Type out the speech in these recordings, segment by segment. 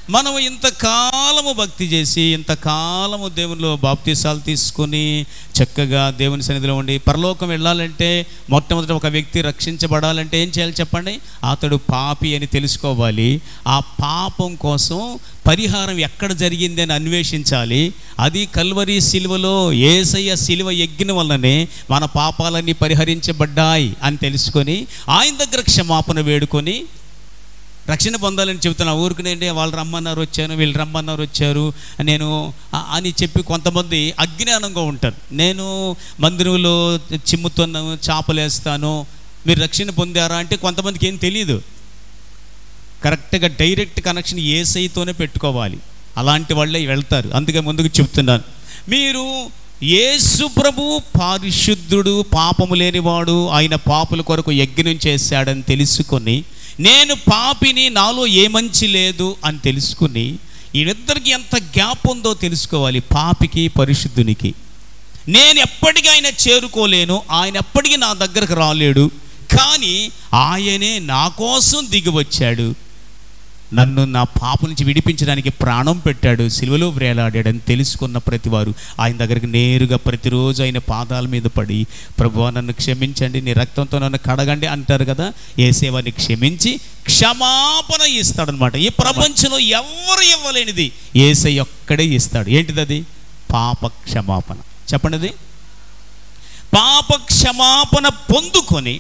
మనం ఇంతకాలము భక్తి చేసి ఇంతకాలము దేవునిలో బాప్తీసాలు తీసుకొని చక్కగా దేవుని సన్నిధిలో ఉండి పరలోకం వెళ్ళాలంటే మొట్టమొదట ఒక వ్యక్తి రక్షించబడాలంటే ఏం చేయాలి చెప్పండి అతడు పాపి అని తెలుసుకోవాలి ఆ పాపం కోసం పరిహారం ఎక్కడ జరిగింది అని అన్వేషించాలి అది కల్వరి శిలువలో ఏసయ్య శిలువ ఎగ్గిన వల్లనే మన పాపాలన్నీ పరిహరించబడ్డాయి అని తెలుసుకొని ఆయన దగ్గర క్షమాపణ వేడుకొని రక్షణ పొందాలని చెబుతున్నా ఊరుకునేంటి వాళ్ళు రమ్మన్నారు వచ్చాను వీళ్ళు రమ్మన్నారు వచ్చారు నేను ఆ- అని చెప్పి కొంతమంది అజ్ఞానంగా ఉంటారు నేను మందిరంలో చిమ్ముతున్నాను చేపలేస్తాను మీరు రక్షణ పొందారా అంటే కొంతమందికి ఏం తెలియదు కరెక్ట్గా డైరెక్ట్ కనెక్షన్ ఏసైతోనే పెట్టుకోవాలి అలాంటి వాళ్ళే వెళ్తారు అందుకే ముందుకు చెప్తున్నాను మీరు యేసు ప్రభు పారిశుద్ధుడు పాపము లేనివాడు ఆయన పాపుల కొరకు యజ్ఞం చేశాడని తెలుసుకొని నేను పాపిని నాలో ఏ మంచి లేదు అని తెలుసుకుని వీళ్ళిద్దరికి ఎంత గ్యాప్ ఉందో తెలుసుకోవాలి పాపికి పరిశుద్ధునికి నేను ఎప్పటికీ ఆయన చేరుకోలేను ఆయన ఎప్పటికీ నా దగ్గరకు రాలేడు కానీ ఆయనే నా కోసం దిగి వచ్చాడు నన్ను నా పాప నుంచి విడిపించడానికి ప్రాణం పెట్టాడు సిలువలో వ్రేలాడాడని తెలుసుకున్న ప్రతివారు ఆయన దగ్గరికి నేరుగా ప్రతిరోజు ఆయన పాదాల మీద పడి ప్రభువా నన్ను క్షమించండి నీ రక్తంతో నన్ను కడగండి అంటారు కదా ఏసేవాన్ని క్షమించి క్షమాపణ ఇస్తాడనమాట ఈ ప్రపంచంలో ఎవరు ఇవ్వలేనిది ఏసై ఒక్కడే ఇస్తాడు ఏంటిది అది పాప క్షమాపణ చెప్పండి అది పాప క్షమాపణ పొందుకొని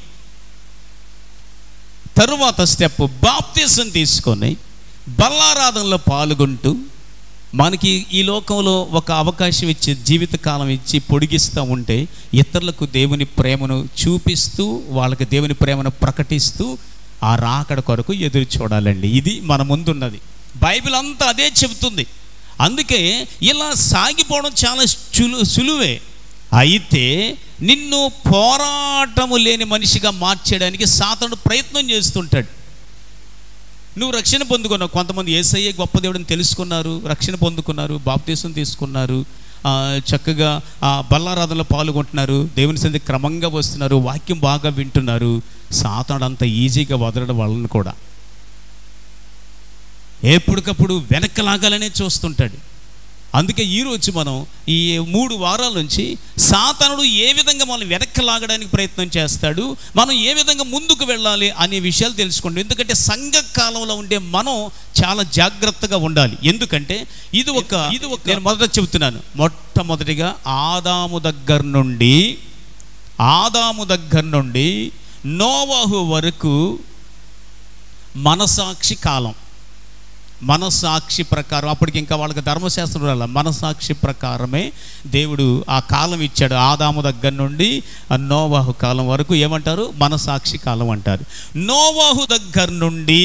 తరువాత స్టెప్ బాప్తీసం తీసుకొని బల్లారాధనలో పాల్గొంటూ మనకి ఈ లోకంలో ఒక అవకాశం ఇచ్చి జీవితకాలం ఇచ్చి పొడిగిస్తూ ఉంటే ఇతరులకు దేవుని ప్రేమను చూపిస్తూ వాళ్ళకి దేవుని ప్రేమను ప్రకటిస్తూ ఆ రాకడ కొరకు ఎదురు చూడాలండి ఇది మన ముందున్నది బైబిల్ అంతా అదే చెబుతుంది అందుకే ఇలా సాగిపోవడం చాలా చులు సులువే అయితే నిన్ను పోరాటము లేని మనిషిగా మార్చేయడానికి సాతనుడు ప్రయత్నం చేస్తుంటాడు నువ్వు రక్షణ పొందుకున్నావు కొంతమంది ఏసయ్యే గొప్ప దేవుడిని తెలుసుకున్నారు రక్షణ పొందుకున్నారు బాప్తీసం తీసుకున్నారు ఆ, చక్కగా ఆ బల్లారాధనలో పాల్గొంటున్నారు దేవుని సంది క్రమంగా వస్తున్నారు వాక్యం బాగా వింటున్నారు సాతాడు అంత ఈజీగా వదలడం వాళ్ళని కూడా ఎప్పటికప్పుడు వెనక్కి లాగాలనే చూస్తుంటాడు అందుకే ఈరోజు మనం ఈ మూడు వారాల నుంచి సాతనుడు ఏ విధంగా మనం వెనక్కి లాగడానికి ప్రయత్నం చేస్తాడు మనం ఏ విధంగా ముందుకు వెళ్ళాలి అనే విషయాలు తెలుసుకోండి ఎందుకంటే సంఘ కాలంలో ఉండే మనం చాలా జాగ్రత్తగా ఉండాలి ఎందుకంటే ఇది ఒక ఇది ఒక నేను మొదట చెబుతున్నాను మొట్టమొదటిగా ఆదాము దగ్గర నుండి ఆదాము దగ్గర నుండి నోవాహు వరకు మనసాక్షి కాలం మనసాక్షి ప్రకారం అప్పటికి ఇంకా వాళ్ళకి ధర్మశాస్త్రం రాల మనసాక్షి ప్రకారమే దేవుడు ఆ కాలం ఇచ్చాడు ఆదాము దగ్గర నుండి ఆ నోవాహు కాలం వరకు ఏమంటారు మనసాక్షి కాలం అంటారు నోవాహు దగ్గర నుండి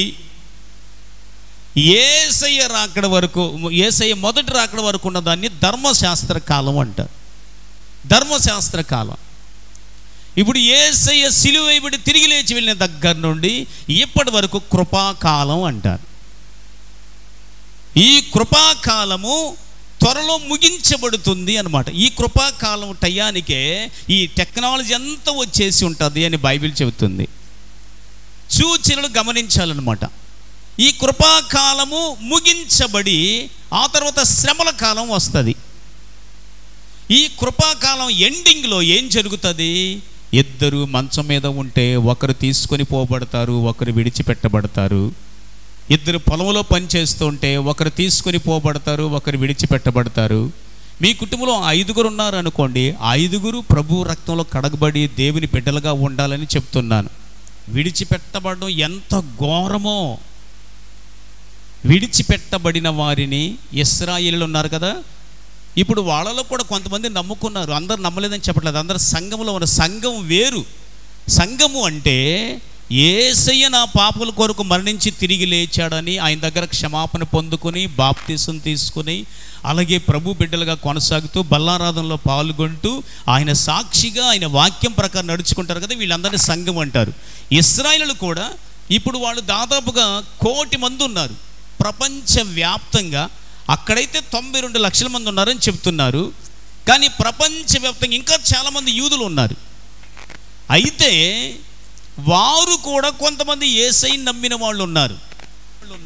ఏసయ్య రాకడ వరకు ఏసయ్య మొదటి రాకడ వరకు ఉన్న దాన్ని ధర్మశాస్త్ర కాలం అంటారు ధర్మశాస్త్ర కాలం ఇప్పుడు ఏసయ్య సిలువైబడి తిరిగి లేచి వెళ్ళిన దగ్గర నుండి ఇప్పటి వరకు కృపాకాలం అంటారు ఈ కృపాకాలము త్వరలో ముగించబడుతుంది అనమాట ఈ కృపాకాలం టయానికే ఈ టెక్నాలజీ అంతా వచ్చేసి ఉంటుంది అని బైబిల్ చెబుతుంది సూచనలు గమనించాలన్నమాట ఈ కృపాకాలము ముగించబడి ఆ తర్వాత శ్రమల కాలం వస్తుంది ఈ కృపాకాలం ఎండింగ్లో ఏం జరుగుతుంది ఇద్దరు మంచం మీద ఉంటే ఒకరు తీసుకొని పోబడతారు ఒకరు విడిచిపెట్టబడతారు ఇద్దరు పొలంలో పనిచేస్తుంటే ఒకరు తీసుకొని పోబడతారు ఒకరు విడిచిపెట్టబడతారు మీ కుటుంబంలో ఐదుగురు ఉన్నారు అనుకోండి ఐదుగురు ప్రభు రక్తంలో కడగబడి దేవుని బిడ్డలుగా ఉండాలని చెప్తున్నాను విడిచిపెట్టబడడం ఎంత ఘోరమో విడిచిపెట్టబడిన వారిని ఇస్రాయిలు ఉన్నారు కదా ఇప్పుడు వాళ్ళలో కూడా కొంతమంది నమ్ముకున్నారు అందరు నమ్మలేదని చెప్పట్లేదు అందరు సంఘంలో ఉన్న సంఘం వేరు సంఘము అంటే ఏసయ్య నా పాపల కొరకు మరణించి తిరిగి లేచాడని ఆయన దగ్గర క్షమాపణ పొందుకొని బాప్తీసం తీసుకుని అలాగే ప్రభు బిడ్డలుగా కొనసాగుతూ బల్లారాధనలో పాల్గొంటూ ఆయన సాక్షిగా ఆయన వాక్యం ప్రకారం నడుచుకుంటారు కదా వీళ్ళందరినీ సంఘం అంటారు ఇస్రాయిలు కూడా ఇప్పుడు వాళ్ళు దాదాపుగా కోటి మంది ఉన్నారు ప్రపంచవ్యాప్తంగా అక్కడైతే తొంభై రెండు లక్షల మంది ఉన్నారని చెప్తున్నారు కానీ ప్రపంచవ్యాప్తంగా ఇంకా చాలామంది యూదులు ఉన్నారు అయితే వారు కూడా కొంతమంది ఏసై నమ్మిన వాళ్ళు ఉన్నారు వాళ్ళు ఉన్నారు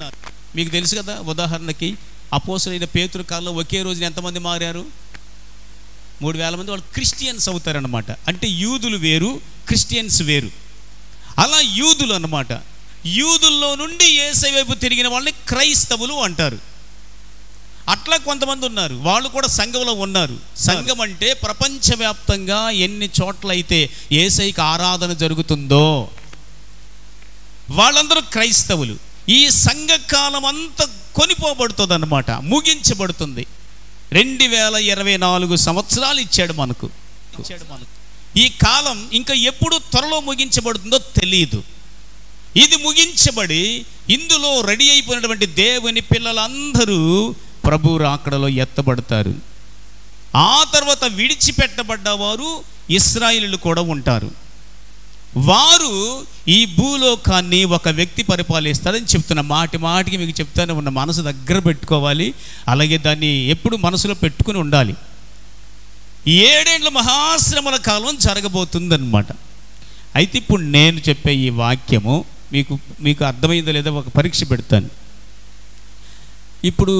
మీకు తెలుసు కదా ఉదాహరణకి అపోసలైన పేతురు కాలంలో ఒకే రోజున ఎంతమంది మారారు మూడు వేల మంది వాళ్ళు క్రిస్టియన్స్ అవుతారనమాట అంటే యూదులు వేరు క్రిస్టియన్స్ వేరు అలా యూదులు అన్నమాట యూదుల్లో నుండి ఏసై వైపు తిరిగిన వాళ్ళని క్రైస్తవులు అంటారు అట్లా కొంతమంది ఉన్నారు వాళ్ళు కూడా సంఘంలో ఉన్నారు సంఘం అంటే ప్రపంచవ్యాప్తంగా ఎన్ని చోట్లయితే ఏసైకి ఆరాధన జరుగుతుందో వాళ్ళందరూ క్రైస్తవులు ఈ సంఘకాలం అంతా కొనిపోబడుతుంది అనమాట ముగించబడుతుంది రెండు వేల ఇరవై నాలుగు సంవత్సరాలు ఇచ్చాడు మనకు ఇచ్చాడు మనకు ఈ కాలం ఇంకా ఎప్పుడు త్వరలో ముగించబడుతుందో తెలియదు ఇది ముగించబడి ఇందులో రెడీ అయిపోయినటువంటి దేవుని పిల్లలందరూ ప్రభు రాకడలో ఎత్తబడతారు ఆ తర్వాత విడిచిపెట్టబడ్డవారు ఇస్రాయిలు కూడా ఉంటారు వారు ఈ భూలోకాన్ని ఒక వ్యక్తి పరిపాలిస్తాడని చెప్తున్న మాటి మాటికి మీకు చెప్తానే ఉన్న మనసు దగ్గర పెట్టుకోవాలి అలాగే దాన్ని ఎప్పుడు మనసులో పెట్టుకుని ఉండాలి ఏడేండ్ల మహాశ్రమల కాలం జరగబోతుందన్నమాట అయితే ఇప్పుడు నేను చెప్పే ఈ వాక్యము మీకు మీకు అర్థమైందో లేదో ఒక పరీక్ష పెడతాను ఇప్పుడు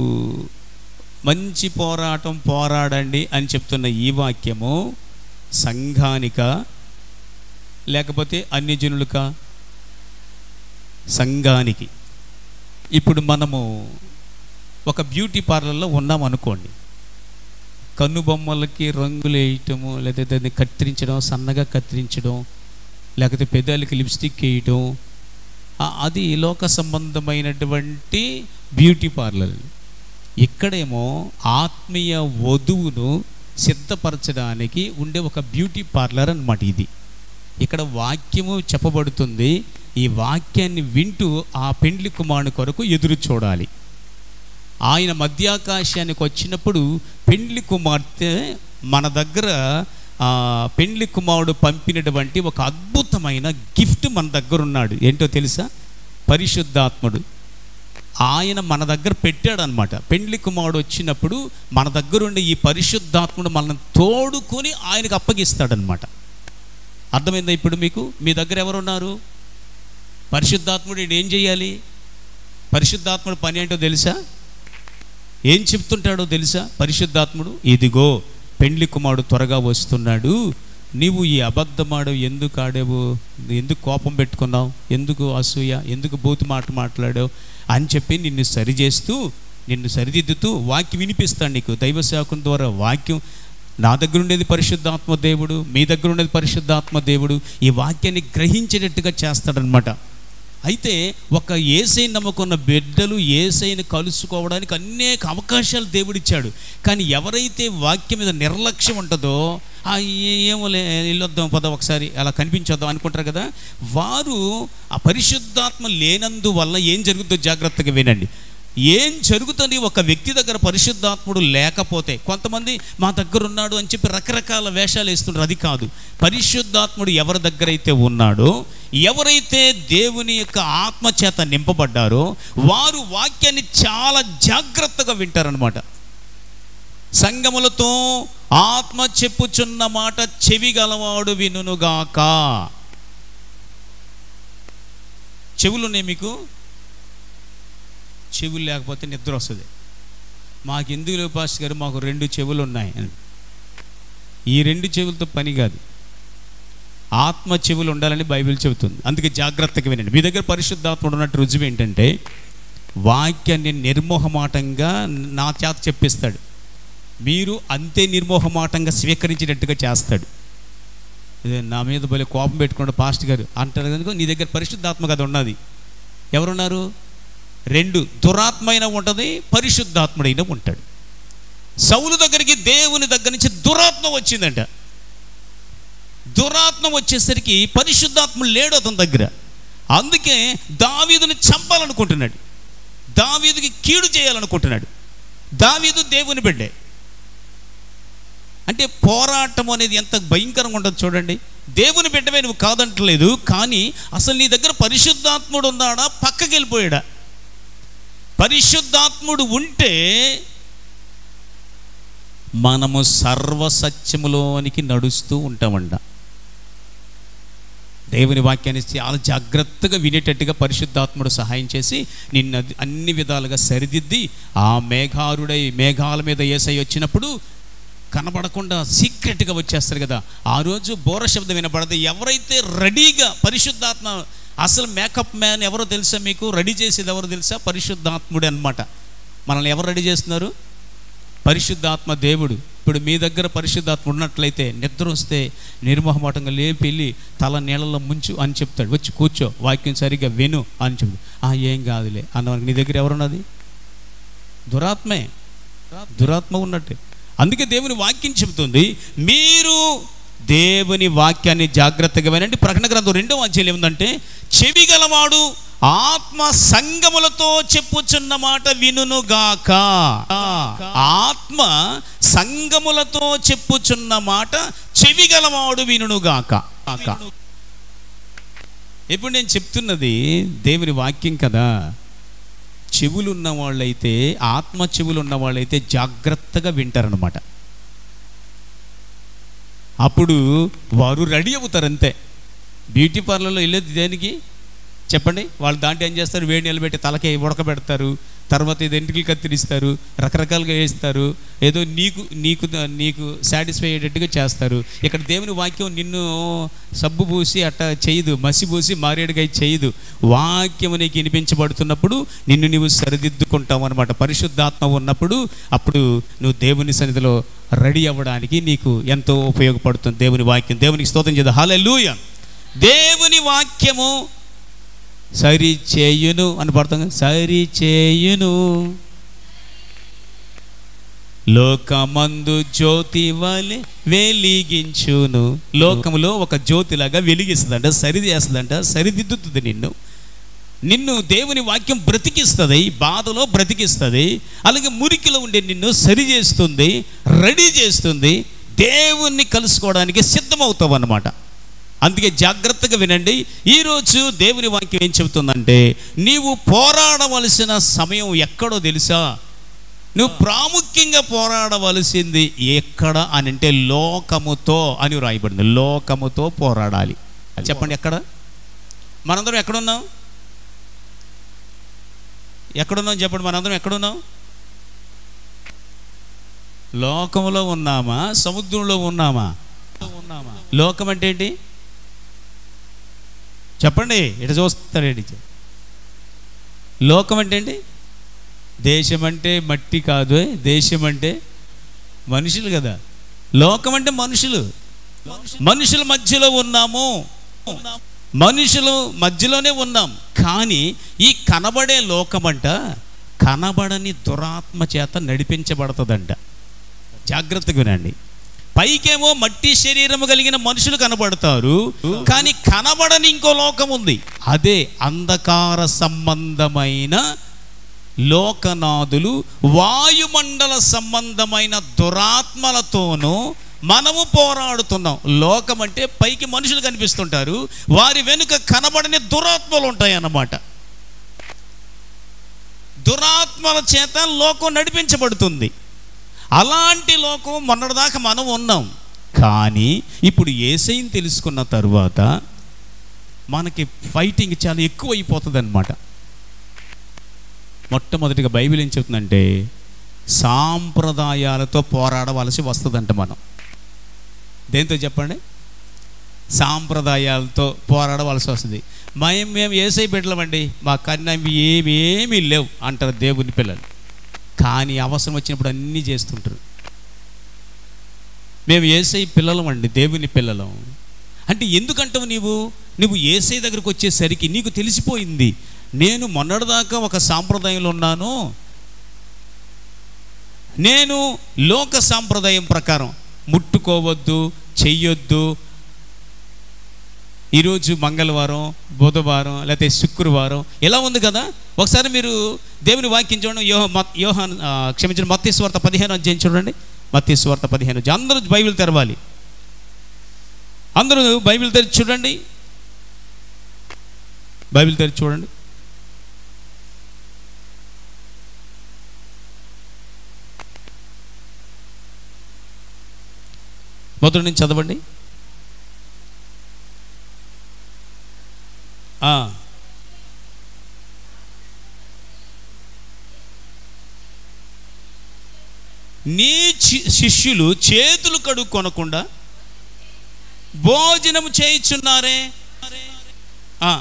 మంచి పోరాటం పోరాడండి అని చెప్తున్న ఈ వాక్యము సంఘానిక లేకపోతే అన్ని జనులక సంఘానికి ఇప్పుడు మనము ఒక బ్యూటీ పార్లర్లో ఉన్నాం అనుకోండి కన్నుబొమ్మలకి రంగులు వేయటము లేదా దాన్ని కత్తిరించడం సన్నగా కత్తిరించడం లేకపోతే పెదాలకి లిప్స్టిక్ వేయటం ఆ- అది లోక సంబంధమైనటువంటి బ్యూటీ పార్లర్ ఇక్కడేమో ఆత్మీయ వధువును సిద్ధపరచడానికి ఉండే ఒక బ్యూటీ పార్లర్ అన్నమాట ఇది ఇక్కడ వాక్యము చెప్పబడుతుంది ఈ వాక్యాన్ని వింటూ ఆ పెండ్లి కుమారుని కొరకు ఎదురు చూడాలి ఆయన మధ్యాకాశానికి వచ్చినప్పుడు పెండ్లి కుమార్తె మన దగ్గర ఆ, పెండ్లి కుమారుడు పంపినటువంటి ఒక అద్భుతమైన గిఫ్ట్ మన దగ్గర ఉన్నాడు ఏంటో తెలుసా పరిశుద్ధాత్ముడు ఆయన మన దగ్గర పెట్టాడనమాట పెండ్లి కుమారుడు వచ్చినప్పుడు మన దగ్గర ఉండే ఈ పరిశుద్ధాత్ముడు మనల్ని తోడుకొని ఆయనకు అప్పగిస్తాడనమాట అర్థమైందా ఇప్పుడు మీకు మీ దగ్గర ఎవరున్నారు పరిశుద్ధాత్ముడు ఈయన ఏం చేయాలి పరిశుద్ధాత్ముడు పని ఏంటో తెలుసా ఏం చెప్తుంటాడో తెలుసా పరిశుద్ధాత్ముడు ఇదిగో పెండ్లి కుమారుడు త్వరగా వస్తున్నాడు నీవు ఈ అబద్ధమాడు ఎందుకు ఆడావు ఎందుకు కోపం పెట్టుకున్నావు ఎందుకు అసూయ ఎందుకు బూతు మాట మాట్లాడావు అని చెప్పి నిన్ను సరిచేస్తూ నిన్ను సరిదిద్దుతూ వాక్యం వినిపిస్తాడు నీకు దైవ సేవకం ద్వారా వాక్యం నా దగ్గర ఉండేది పరిశుద్ధాత్మ దేవుడు మీ దగ్గర ఉండేది పరిశుద్ధాత్మ దేవుడు ఈ వాక్యాన్ని గ్రహించేటట్టుగా చేస్తాడనమాట అయితే ఒక ఏసై నమ్ముకున్న బిడ్డలు ఏసైని కలుసుకోవడానికి అనేక అవకాశాలు దేవుడిచ్చాడు కానీ ఎవరైతే వాక్యం మీద నిర్లక్ష్యం ఉంటుందో ఆ ఏ- ఏమో లే వెళ్ళొద్దాం పద ఒకసారి అలా కనిపించొద్దాం అనుకుంటారు కదా వారు ఆ పరిశుద్ధాత్మ లేనందువల్ల ఏం జరుగుతుందో జాగ్రత్తగా వినండి ఏం జరుగుతుంది ఒక వ్యక్తి దగ్గర పరిశుద్ధాత్ముడు లేకపోతే కొంతమంది మా దగ్గర ఉన్నాడు అని చెప్పి రకరకాల వేషాలు వేస్తుంటారు అది కాదు పరిశుద్ధాత్ముడు ఎవరి దగ్గర అయితే ఉన్నాడో ఎవరైతే దేవుని యొక్క ఆత్మ చేత నింపబడ్డారో వారు వాక్యాన్ని చాలా జాగ్రత్తగా వింటారనమాట సంగములతో ఆత్మ చెప్పుచున్న మాట చెవి గలవాడు వినుగాక చెవులున్నాయి మీకు చెవులు లేకపోతే నిద్ర వస్తుంది మాకు ఎందుకు లేవు పాస్టర్ గారు మాకు రెండు చెవులు ఉన్నాయి అని ఈ రెండు చెవులతో పని కాదు ఆత్మ చెవులు ఉండాలని బైబిల్ చెబుతుంది అందుకే జాగ్రత్తగా వినండి మీ దగ్గర పరిశుద్ధాత్ముడు ఉన్నట్టు రుజువు ఏంటంటే వాక్యాన్ని నిర్మోహమాటంగా నా చేత చెప్పిస్తాడు మీరు అంతే నిర్మోహమాటంగా స్వీకరించేటట్టుగా చేస్తాడు ఇదే నా మీద భలే కోపం పెట్టుకున్నాడు పాస్ట్ గారు అంటారు కనుక నీ దగ్గర పరిశుద్ధాత్మ కదా ఉన్నది ఎవరున్నారు రెండు దురాత్మైన ఉంటుంది పరిశుద్ధాత్ముడైన ఉంటాడు సౌలు దగ్గరికి దేవుని దగ్గర నుంచి దురాత్మ వచ్చిందంట దురాత్మ వచ్చేసరికి పరిశుద్ధాత్మ లేడు అతని దగ్గర అందుకే దావీదుని చంపాలనుకుంటున్నాడు దావీదుకి కీడు చేయాలనుకుంటున్నాడు దావీదు దేవుని బిడ్డే అంటే పోరాటం అనేది ఎంత భయంకరంగా ఉంటుంది చూడండి దేవుని బిడ్డమే నువ్వు కాదంటలేదు కానీ అసలు నీ దగ్గర పరిశుద్ధాత్ముడు ఉన్నాడా పక్కకి వెళ్ళిపోయాడా పరిశుద్ధాత్ముడు ఉంటే మనము సర్వసత్యములోనికి నడుస్తూ ఉంటామంట దేవుని వాక్యాన్ని చాలా జాగ్రత్తగా వినేటట్టుగా పరిశుద్ధాత్ముడు సహాయం చేసి నిన్ను అది అన్ని విధాలుగా సరిదిద్ది ఆ మేఘారుడై మేఘాల మీద ఏసై వచ్చినప్పుడు కనబడకుండా సీక్రెట్గా వచ్చేస్తారు కదా ఆ రోజు బోర శబ్దం వినపడదు ఎవరైతే రెడీగా పరిశుద్ధాత్మ అసలు మేకప్ మ్యాన్ ఎవరో తెలుసా మీకు రెడీ చేసేది ఎవరో తెలుసా పరిశుద్ధాత్ముడే అన్నమాట మనల్ని ఎవరు రెడీ చేస్తున్నారు పరిశుద్ధాత్మ దేవుడు ఇప్పుడు మీ దగ్గర పరిశుద్ధాత్మ ఉన్నట్లయితే నిద్ర వస్తే నిర్మోహమాటంగా లేపి వెళ్ళి తల నీళ్ళలో ముంచు అని చెప్తాడు వచ్చి కూర్చో వాక్యం సరిగ్గా విను అని చెప్తాడు ఆ ఏం కాదులే అన్నవానికి నీ దగ్గర ఎవరున్నది దురాత్మే దురాత్మ ఉన్నట్టే అందుకే దేవుని వాక్యం చెబుతుంది మీరు దేవుని వాక్యాన్ని జాగ్రత్తగా వినండి ప్రకటన గ్రంథం రెండో అధ్యాయం ఏముందంటే చెవి గలవాడు ఆత్మ సంగములతో చెప్పుచున్న మాట వినునుగాక ఆత్మ సంగములతో చెప్పుచున్న మాట చెవి గలవాడు వినునుగాక ఇప్పుడు నేను చెప్తున్నది దేవుని వాక్యం కదా చెవులు ఉన్న వాళ్ళైతే ఆత్మ చెవులు ఉన్న వాళ్ళైతే జాగ్రత్తగా వింటారనమాట అప్పుడు వారు రెడీ అవుతారు అంతే బ్యూటీ పార్లర్లో వెళ్ళేది దేనికి చెప్పండి వాళ్ళు దాంట్లో ఏం చేస్తారు వేడి నిలబెట్టి తలకి ఉడకబెడతారు తర్వాత ఇది ఎంటికలు కత్తిరిస్తారు రకరకాలుగా వేస్తారు ఏదో నీకు నీకు నీకు సాటిస్ఫై అయ్యేటట్టుగా చేస్తారు ఇక్కడ దేవుని వాక్యం నిన్ను సబ్బు పూసి అట్ట చేయదు మసి పూసి మారేడుగా చేయదు వాక్యం నీకు వినిపించబడుతున్నప్పుడు నిన్ను నీవు సరిదిద్దుకుంటావు అనమాట పరిశుద్ధాత్మ ఉన్నప్పుడు అప్పుడు నువ్వు దేవుని సన్నిధిలో రెడీ అవ్వడానికి నీకు ఎంతో ఉపయోగపడుతుంది దేవుని వాక్యం దేవునికి స్తోత్రం చేద్దాం హల్లెలూయ దేవుని వాక్యము సరి చేయును అని పడతాం కదా, సరి చేయును లోకమందు జ్యోతి వలె వెలిగించును లోకములో ఒక జ్యోతిలాగా వెలిగిస్తుందంట సరి చేస్తుందంట సరిదిద్దుతుంది నిన్ను నిన్ను దేవుని వాక్యం బ్రతికిస్తుంది బాధలో బ్రతికిస్తుంది అలాగే మురికిలో ఉండే నిన్ను సరి చేస్తుంది రెడీ చేస్తుంది దేవుణ్ణి కలుసుకోవడానికి సిద్ధమవుతావు అన్నమాట అందుకే జాగ్రత్తగా వినండి ఈరోజు దేవుని వాక్యం ఏం చెబుతుందంటే నీవు పోరాడవలసిన సమయం ఎక్కడో తెలుసా నువ్వు ప్రాముఖ్యంగా పోరాడవలసింది ఎక్కడ అని అంటే లోకముతో అని రాయబడింది లోకముతో పోరాడాలి చెప్పండి ఎక్కడ మనందరం ఎక్కడున్నాం ఎక్కడున్నాం చెప్పండి మనందరం ఎక్కడున్నాం లోకములో ఉన్నామా సముద్రంలో ఉన్నామా ఉన్నామా లోకం అంటే ఏంటి చెప్పండి ఇటు చూస్తారేంటి లోకం అంటే ఏంటి దేశం అంటే మట్టి కాదు దేశం అంటే మనుషులు కదా లోకం అంటే మనుషులు మనుషుల మధ్యలో ఉన్నాము మనుషులు మధ్యలోనే ఉన్నాం కానీ ఈ కనబడే లోకమంట కనబడని దురాత్మ చేత నడిపించబడుతుందంట జాగ్రత్తగా వినండి పైకేమో మట్టి శరీరము కలిగిన మనుషులు కనబడతారు కానీ కనబడని ఇంకో లోకం ఉంది అదే అంధకార సంబంధమైన లోకనాథులు వాయుమండల సంబంధమైన దురాత్మలతోనూ మనము పోరాడుతున్నాం లోకం అంటే పైకి మనుషులు కనిపిస్తుంటారు వారి వెనుక కనబడని దురాత్మలు ఉంటాయి అన్నమాట దురాత్మల చేత లోకం నడిపించబడుతుంది అలాంటి లోకం మొన్నటిదాకా మనం ఉన్నాం కానీ ఇప్పుడు ఏసైని తెలుసుకున్న తరువాత మనకి ఫైటింగ్ చాలా ఎక్కువ అయిపోతుంది అనమాట మొట్టమొదటిగా బైబిల్ ఏం చెప్తుందంటే సాంప్రదాయాలతో పోరాడవలసి వస్తుందంట మనం దేంతో చెప్పండి సాంప్రదాయాలతో పోరాడవలసి వస్తుంది మేము మేము ఏసై బిడ్డలమండి మా కన్నా ఏమి ఏమీ లేవు అంటారు దేవుని పిల్లలు కానీ అవసరం వచ్చినప్పుడు అన్నీ చేస్తుంటారు మేము ఏసై పిల్లలం అండి దేవుని పిల్లలం అంటే ఎందుకంటావు నీవు నువ్వు ఏసై దగ్గరకు వచ్చేసరికి నీకు తెలిసిపోయింది నేను మొన్నటిదాకా ఒక సాంప్రదాయంలో ఉన్నాను నేను లోక సాంప్రదాయం ప్రకారం ముట్టుకోవద్దు చెయ్యొద్దు ఈరోజు మంగళవారం బుధవారం లేకపోతే శుక్రవారం ఎలా ఉంది కదా ఒకసారి మీరు దేవుని వాక్యం చూడండి యోహ మత్ యోహాన్ ఆ, క్షమించిన మత్తీశ్వార్త పదిహేను అధ్యాయం చూడండి మత్తీశ్వార్త పదిహేను అధ్యాయం. అందరూ బైబిల్ తెరవాలి అందరూ బైబిల్ తెరిచి చూడండి బైబిల్ తెరిచి చూడండి మొదటి నుంచి చదవండి ఆ. నీ చి- శిష్యులు చేతులు కడుక్కొనకుండా భోజనం చేయుచున్నారే ఆ.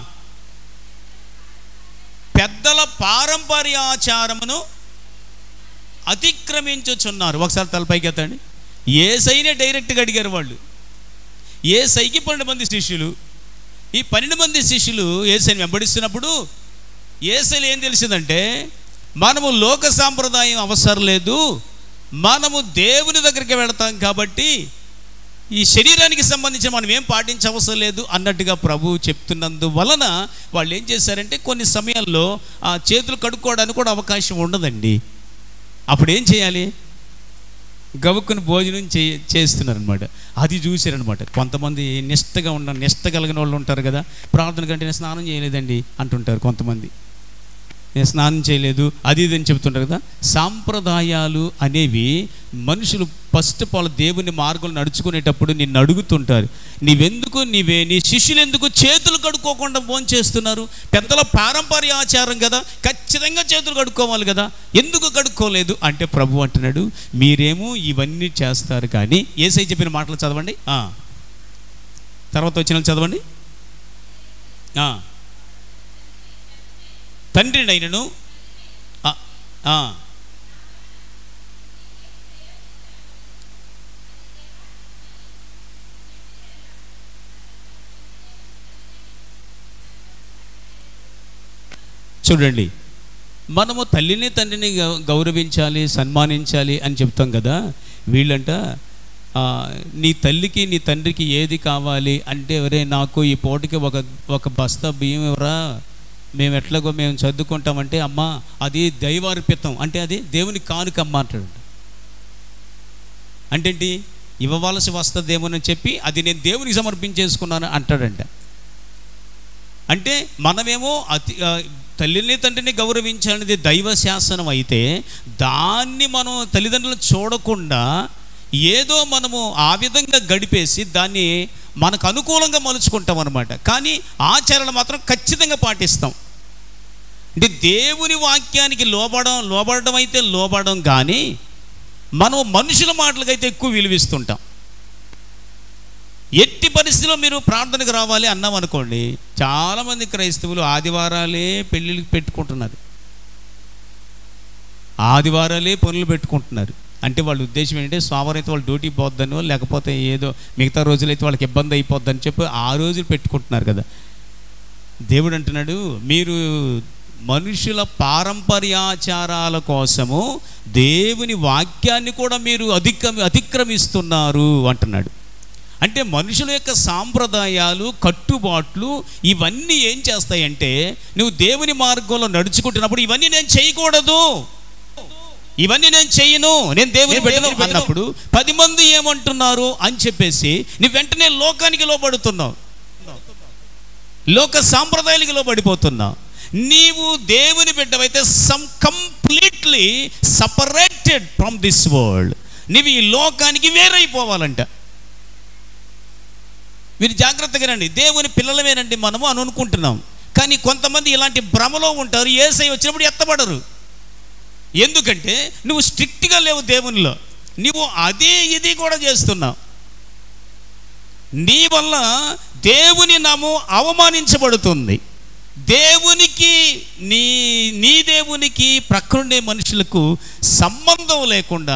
పెద్దల పారంపర్య ఆచారమును అతిక్రమించుచున్నారు ఒకసారి తలపైకి ఎత్తండి ఏ సైనే డైరెక్ట్గా అడిగారు వాళ్ళు ఏ సైకి పన్నెండు మంది శిష్యులు ఈ పన్నెండు మంది శిష్యులు ఏసైని వెంబడిస్తున్నప్పుడు ఏసైలు ఏం తెలిసిందంటే మనము లోక సాంప్రదాయం అవసరం లేదు మనము దేవుని దగ్గరికి వెళతాం కాబట్టి ఈ శరీరానికి సంబంధించి మనం ఏం పాటించవసరం లేదు అన్నట్టుగా ప్రభు చెప్తున్నందు వలన వాళ్ళు ఏం చేశారంటే కొన్ని సమయాల్లో ఆ చేతులు కడుక్కోవడానికి కూడా అవకాశం ఉండదండి అప్పుడు ఏం చేయాలి గవుక్కుని భోజనం చే చేస్తున్నారనమాట అది చూసారనమాట కొంతమంది నిష్టగా ఉన్న నిష్ట కలిగిన వాళ్ళు ఉంటారు కదా ప్రార్థన కంటే నేను స్నానం చేయలేదండి అంటుంటారు కొంతమంది నేను స్నానం చేయలేదు అది ఇది అని చెబుతుంటారు కదా సాంప్రదాయాలు అనేవి మనుషులు ఫస్ట్ ఆఫ్ ఆల్ దేవుని మార్గంలో నడుచుకునేటప్పుడు నిన్ను అడుగుతుంటారు నీవెందుకు నీవే నీ శిష్యులు ఎందుకు చేతులు కడుక్కోకుండా భోజనం చేస్తున్నారు పెద్దల పారంపర్య ఆచారం కదా ఖచ్చితంగా చేతులు కడుక్కోవాలి కదా ఎందుకు కడుక్కోలేదు అంటే ప్రభు అంటున్నాడు మీరేమో ఇవన్నీ చేస్తారు కానీ ఏసై చెప్పిన మాటలు చదవండి ఆ. తర్వాత వచ్చిన చదవండి ఆ. తండ్రినైనను ఆ, ఆ. చూడండి మనము తల్లిని తండ్రిని గౌ- గౌరవించాలి సన్మానించాలి అని చెప్తాం కదా వీళ్ళంట ఆ, నీ తల్లికి నీ తండ్రికి ఏది కావాలి అంటే ఒరే నాకు ఈ పూటకి ఒక ఒక బస్తా బియ్యం ఎవరా మేము ఎట్లాగో మేము చదువుకుంటామంటే అమ్మా అది దైవార్పితం అంటే అది దేవుని కానుకమ్మ అంటాడు అంటే ఏంటి ఇవ్వవలసి వస్తుందేమోనని చెప్పి అది నేను దేవునికి సమర్పించేసుకున్నాను అంటాడంట అంటే మనమేమో అతి ఆ, తల్లిని తండ్రిని గౌరవించాలనేది దైవ శాసనం అయితే దాన్ని మనం తల్లిదండ్రులు చూడకుండా ఏదో మనము ఆ విధంగా గడిపేసి దాన్ని మనకు అనుకూలంగా మలుచుకుంటాం అనమాట కానీ ఆచరణ మాత్రం ఖచ్చితంగా పాటిస్తాం అంటే దేవుని వాక్యానికి లోబడం లోబడడం అయితే లోబడడం కానీ మనం మనుషుల మాటలకైతే ఎక్కువ విలువిస్తుంటాం ఎట్టి పరిస్థితిలో మీరు ప్రార్థనకు రావాలి అన్నాం అనుకోండి చాలామంది క్రైస్తవులు ఆదివారాలే పెళ్ళిళ్ళకి పెట్టుకుంటున్నారు ఆదివారాలే పనులు పెట్టుకుంటున్నారు అంటే వాళ్ళ ఉద్దేశం ఏంటంటే సోమవారం అయితే వాళ్ళు డ్యూటీ పోద్దనో లేకపోతే ఏదో మిగతా రోజులైతే వాళ్ళకి ఇబ్బంది అయిపోద్దని చెప్పి ఆ రోజులు పెట్టుకుంటున్నారు కదా దేవుడు అంటున్నాడు మీరు మనుషుల పారంపర్యాచారాల కోసము దేవుని వాక్యాన్ని కూడా మీరు అధిక అతిక్రమిస్తున్నారు అంటున్నాడు అంటే మనుషుల యొక్క సాంప్రదాయాలు కట్టుబాట్లు ఇవన్నీ ఏం చేస్తాయంటే నువ్వు దేవుని మార్గంలో నడుచుకుంటున్నప్పుడు ఇవన్నీ నేను చేయకూడదు ఇవన్నీ నేను చెయ్యను నేను దేవుని బిడ్డను అన్నప్పుడు పది మంది ఏమంటున్నారు అని చెప్పేసి నువ్వు వెంటనే లోకానికి లోబడుతున్నావు లోక సాంప్రదాయాలకు లోబడిపోతున్నావు నీవు దేవుని బిడ్డవైతే some completely separated from this world నీవు ఈ లోకానికి వేరైపోవాలంట మీరు జాగ్రత్తగా రండి దేవుని పిల్లలమేనండి మనము అని అనుకుంటున్నాం కానీ కొంతమంది ఇలాంటి భ్రమలో ఉంటారు ఏసై వచ్చినప్పుడు ఎత్తబడరు ఎందుకంటే నువ్వు స్ట్రిక్ట్గా లేవు దేవునిలో నువ్వు అదే ఇది కూడా చేస్తున్నావు నీ వల్ల దేవుని నాము అవమానించబడుతుంది దేవునికి నీ నీ దేవునికి ప్రక్కనుండే మనుషులకు సంబంధం లేకుండా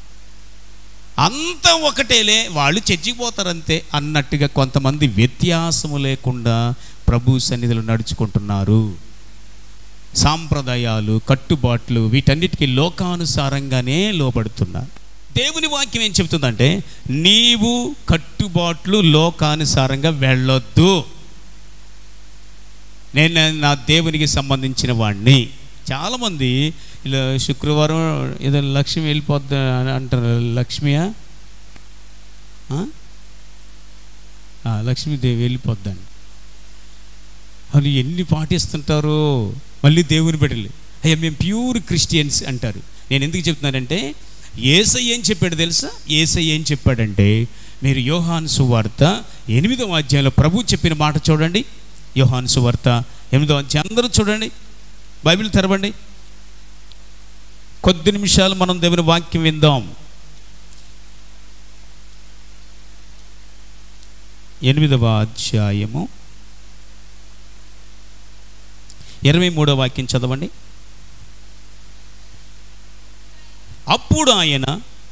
అంత ఒకటేలే వాళ్ళు చచ్చిపోతారంతే అన్నట్టుగా కొంతమంది వ్యత్యాసము లేకుండా ప్రభు సన్నిధిలో నడుచుకుంటున్నారు సాంప్రదాయాలు కట్టుబాట్లు వీటన్నిటికీ లోకానుసారంగానే లోబడుతున్నారు దేవుని వాక్యం ఏం చెబుతుందంటే నీవు కట్టుబాట్లు లోకానుసారంగా వెళ్ళొద్దు నేను నా దేవునికి సంబంధించిన వాడిని చాలామంది ఇలా శుక్రవారం ఏదో లక్ష్మి వెళ్ళిపోద్ది అని అంటారు లక్ష్మియా ఆ? ఆ, లక్ష్మీదేవి వెళ్ళిపోద్దండి అని ఎన్ని పాటిస్తుంటారో మళ్ళీ దేవుని బిడ్డలు అయ్యా మేము ప్యూర్ క్రిస్టియన్స్ అంటారు నేను ఎందుకు చెప్తున్నానంటే ఏసై ఏం చెప్పాడు తెలుసా ఏసై ఏం చెప్పాడంటే మీరు యోహాను సువార్త ఎనిమిదవ అధ్యాయంలో ప్రభు చెప్పిన మాట చూడండి యోహాను సువార్త ఎనిమిదో అధ్యాయం అందరూ చూడండి బైబిల్ తెరవండి కొద్ది నిమిషాలు మనం దేవుని వాక్యం విందాం ఎనిమిదవ అధ్యాయము ఇరవై మూడవ వాక్యం చదవండి అప్పుడు ఆయన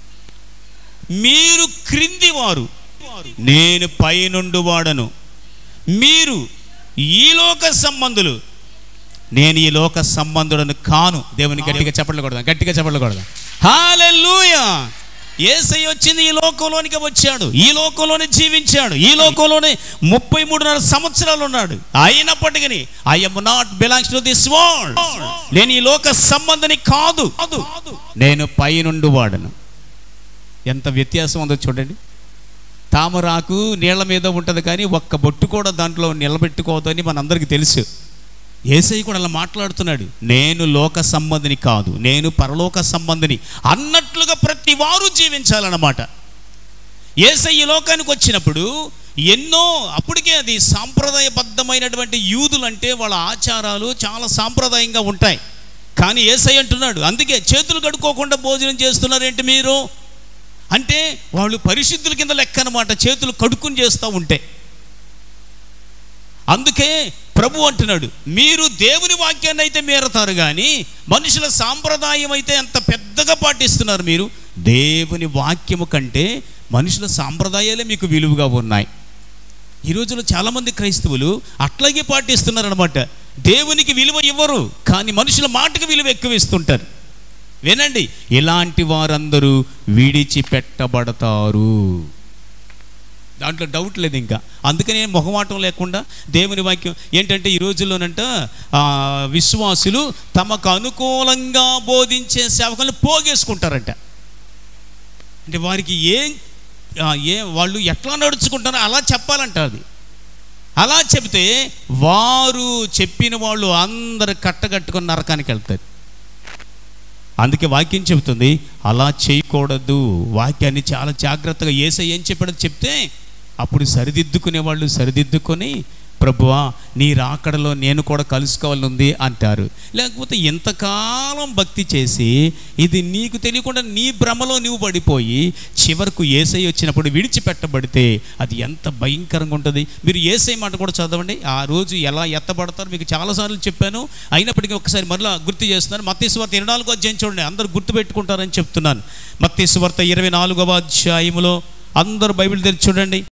మీరు క్రింది వారు నేను పైనుండు వాడను మీరు ఈ లోక సంబంధులు నేను ఈ లోక సంబంధుడను కాను దేవుని గట్టిగా చెప్పట్లు కొడదాం గట్టిగా చెప్పట్లు కొడదాం హాలెలూయా ఏసై వచ్చింది ఈ లోకంలోనికి వచ్చాడు ఈ లోకంలోనే జీవించాడు ఈ లోకంలోనే ముప్పై మూడున్నర సంవత్సరాలు ఉన్నాడు అయినప్పటికీ I am not belongs to this world నేను ఈ లోక సంబంధిని కాదు నేను పైనుండి వాడను ఎంత వ్యత్యాసం ఉందో చూడండి తామరాకు నీళ్ల మీద ఉంటుంది కానీ ఒక్క బొట్టు కూడా దాంట్లో నిలబెట్టుకోవద్దని మనందరికీ తెలుసు ఏసై కూడా అలా మాట్లాడుతున్నాడు నేను లోక సంబంధిని కాదు నేను పరలోక సంబంధిని అన్నట్లుగా ప్రతి వారు జీవించాలన్నమాట ఏసై ఈ లోకానికి వచ్చినప్పుడు ఎన్నో అప్పటికే అది సాంప్రదాయబద్ధమైనటువంటి యూదులు అంటే వాళ్ళ ఆచారాలు చాలా సాంప్రదాయంగా ఉంటాయి కానీ ఏసై అంటున్నాడు అందుకే చేతులు కడుక్కోకుండా భోజనం చేస్తున్నారేంటి మీరు అంటే వాళ్ళు పరిశుద్ధుల కింద లెక్క అనమాట చేతులు కడుక్కుని చేస్తూ ఉంటే అందుకే ప్రభు అంటున్నాడు మీరు దేవుని వాక్యాన్ని అయితే మీరతారు కానీ మనుషుల సాంప్రదాయం అయితే ఎంత పెద్దగా పాటిస్తున్నారు మీరు దేవుని వాక్యము కంటే మనుషుల సాంప్రదాయాలే మీకు విలువగా ఉన్నాయి ఈ రోజుల్లో చాలామంది క్రైస్తవులు అట్లాగే పాటిస్తున్నారు అనమాట దేవునికి విలువ ఇవ్వరు కానీ మనుషుల మాటకు విలువ ఎక్కువ ఇస్తుంటారు వినండి ఇలాంటి వారందరూ విడిచిపెట్టబడతారు దాంట్లో డౌట్ లేదు ఇంకా అందుకనే మొహమాటం లేకుండా దేవుని వాక్యం ఏంటంటే ఈ రోజుల్లోనంట ఆ, విశ్వాసులు తమకు అనుకూలంగా బోధించే సేవకులను పోగేసుకుంటారంట అంటే వారికి ఏం ఆ, ఏం వాళ్ళు ఎట్లా నడుచుకుంటారో అలా చెప్పాలంట అది అలా చెబితే వారు చెప్పిన వాళ్ళు అందరు కట్టగట్టుకుని నరకానికి వెళ్తారు అందుకే వాక్యం చెబుతుంది అలా చేయకూడదు వాక్యాన్ని చాలా జాగ్రత్తగా ఏసై ఏం చెప్పాడో చెప్తే అప్పుడు సరిదిద్దుకునే వాళ్ళు సరిదిద్దుకొని ప్రభువా నీ రాకడలో నేను కూడా కలుసుకోవాలని ఉంది అంటారు లేకపోతే ఎంతకాలం భక్తి చేసి ఇది నీకు తెలియకుండా నీ భ్రమలో నువ్వు పడిపోయి చివరకు ఏసై వచ్చినప్పుడు విడిచిపెట్టబడితే అది ఎంత భయంకరంగా ఉంటుంది మీరు ఏసై మాట కూడా చదవండి ఆ రోజు ఎలా ఎత్తబడతారు మీకు చాలాసార్లు చెప్పాను అయినప్పటికీ ఒకసారి మరలా గుర్తు చేస్తున్నాను మత్తీశ్వార్త ఇరవై నాలుగో అధ్యాయం చూడండి అందరూ గుర్తు పెట్టుకుంటారని చెప్తున్నాను మత్తీశ్వార్త ఇరవై నాలుగవ అధ్యాయములో అందరూ బైబిల్ తెరిచి చూడండి